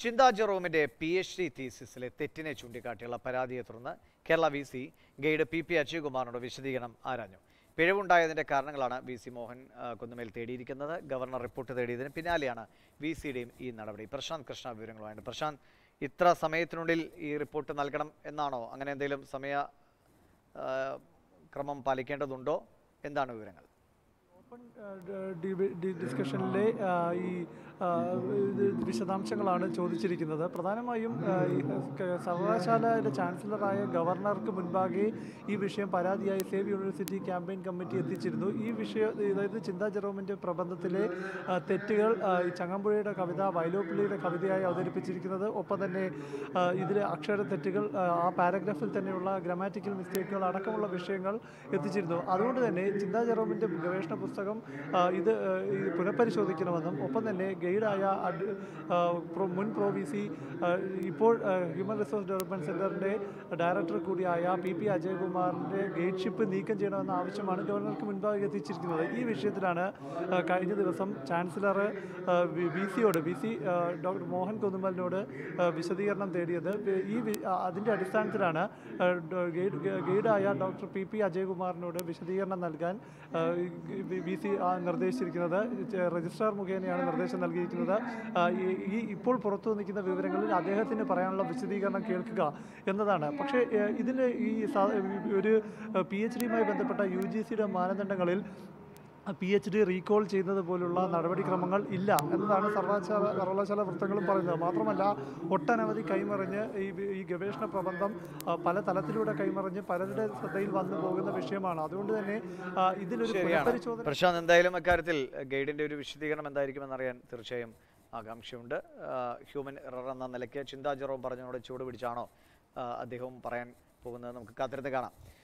ചിന്താ ജെറോമിന്റെ P H D തീസിസിലെ തെറ്റിനെ ചൂണ്ടിക്കാട്ടിയുള്ള പരാതിയെ തുടർന്ന് Kerala V C guide P P അജയ്കുമാറിനോട് വിശദീകരണം ആരാഞ്ഞു പിഴവുണ്ടായതിന്റെ കാരണങ്ങളാണ് വി സി മോഹൻ ആ, കുന്നുമേൽ തേടിയിരിക്കുന്നത് ഗവർണർ റിപ്പോർട്ട് തേടിയതിന് പിന്നാലെയാണ് വി സിയുടെയും ഈ നടപടി പ്രശാന്ത് കൃഷ്ണ വിവരങ്ങളുമായിട്ട് പ്രശാന്ത് ഇത്ര സമയത്തിനുള്ളിൽ ഈ റിപ്പോർട്ട് നൽകണം എന്നാണോ അങ്ങനെ എന്തെങ്കിലും സമയ ആ, ക്രമം പാലിക്കേണ്ടതുണ്ടോ എന്താണ് വിവരങ്ങൾ ഓപ്പൺ ഡിസ്കഷനിലെ ആ, ഈ ആ, ഇത് വിശദാംശങ്ങളാണ് ചോദിച്ചിരിക്കുന്നത് പ്രധാനമായും ആ, ഈ ക- സർവകലാശാലയുടെ ചാൻസലറായ ഗവർണർക്ക് മുൻപാകെ ഈ വിഷയം പരാതിയായി സേവ് യൂണിവേഴ്സിറ്റി ക്യാമ്പയിൻ കമ്മിറ്റി എത്തിച്ചിരുന്നു ഈ വിഷയം അതായത് ചിന്താ ജെറോമിൻ്റെ പ്രബന്ധത്തിലെ ആ, തെറ്റുകൾ ആ, ഈ ചങ്ങമ്പുഴയുടെ കവിത വയലോപ്പിള്ളിയുടെ കവിതയായി അവതരിപ്പിച്ചിരിക്കുന്നത് ഒപ്പം തന്നെ ആ, ഇതിലെ അക്ഷര തെറ്റുകൾ ആ, ആ പാരഗ്രാഫിൽ തന്നെയുള്ള ഗ്രാമാറ്റിക്കൽ മിസ്റ്റേക്കുകൾ അടക്കമുള്ള വിഷയങ്ങൾ എത്തിച്ചിരുന്നു അതുകൊണ്ട് തന്നെ ചിന്താ ജെറോമിൻ്റെ ഗവേഷണ പുസ്തകം ആ, ഇത് ആ, ഈ പുനഃപരിശോധിക്കണമെന്നും ഒപ്പം തന്നെ ഗൈഡായ അഡ് ആ, പ്രൊ- മുൻ പ്രോ വി സി ആ, ഇപ്പോൾ ആ, ഹ്യൂമൻ റിസോഴ്സ് ഡെവലപ്മെൻറ്റ് സെൻറ്ററിൻ്റെ ഡയറക്ടർ കൂടിയായ പി പി അജയകുമാറിൻ്റെ ഗൈഡ്ഷിപ്പ് നീക്കം ചെയ്യണമെന്ന ആവശ്യമാണ് ഗവർണർക്ക് മുൻപാകെ എത്തിച്ചിരിക്കുന്നത് ഈ വിഷയത്തിലാണ് ആ, കഴിഞ്ഞ ദിവസം ചാൻസലർ വി സിയോട് വി സി ഡോക്ടർ മോഹൻ കുന്നുമലിനോട് ആ, വിശദീകരണം തേടിയത് ഈ വി- ആ, അതിൻ്റെ അടിസ്ഥാനത്തിലാണ് ആ, ഡോ- ഗൈഡ് ഗ- ഗൈഡായ ഡോക്ടർ പി പി അജയകുമാറിനോട് വിശദീകരണം നൽകാൻ വി സി നിർദ്ദേശിച്ചിരിക്കുന്നത് ചെ- രജിസ്ട്രാർ മുഖേനയാണ് നിർദ്ദേശം നൽകിയിരിക്കുന്നത് ആ, ഈ- ഈ ഇപ്പോൾ പുറത്തു നിൽക്കുന്ന വിവരങ്ങളിൽ അദ്ദേഹത്തിന് പറയാനുള്ള വിശദീകരണം കേൾക്കുക എന്നതാണ് പക്ഷേ ഏ, ഇതിന് ഈ സാ- ഒരു പി എച്ച് ഡിയുമായി ബന്ധപ്പെട്ട യു ജി സിയുടെ മാനദണ്ഡങ്ങളിൽ പി എച്ച് ഡി റീകോൾ ചെയ്യുന്നത് പോലുള്ള നടപടിക്രമങ്ങൾ ഇല്ല എന്നതാണ് സർവകലാശാല സർവകലാശാല വൃത്തങ്ങളും പറയുന്നത് മാത്രമല്ല ഒട്ടനവധി കൈമറിഞ്ഞ് ഈ വി- ഈ ഗവേഷണ പ്രബന്ധം ആ, പല തലത്തിലൂടെ കൈമറിഞ്ഞ് പലരുടെ ശ്രദ്ധയിൽ വന്നു പോകുന്ന വിഷയമാണ് അതുകൊണ്ട് തന്നെ ആ, ഇതിലൊരു ശരിയാണ് പുനഃപരിശോധന പ്രശാന്ത് എന്തായാലും അക്കാര്യത്തിൽ ഗൈഡിന്റെ ഒരു വിശദീകരണം എന്തായിരിക്കുമെന്ന് അറിയാൻ തീർച്ചയായും ആകാംക്ഷയുണ്ട് ആ, ഹ്യൂമൻ എറർ എന്ന നിലയ്ക്ക് ചിന്താ ജെറോം പറഞ്ഞതിനോട് ചൂട് പിടിച്ചാണോ ആ, അദ്ദേഹവും പറയാൻ പോകുന്നത് നമുക്ക് കാത്തിരുന്ന് കാണാം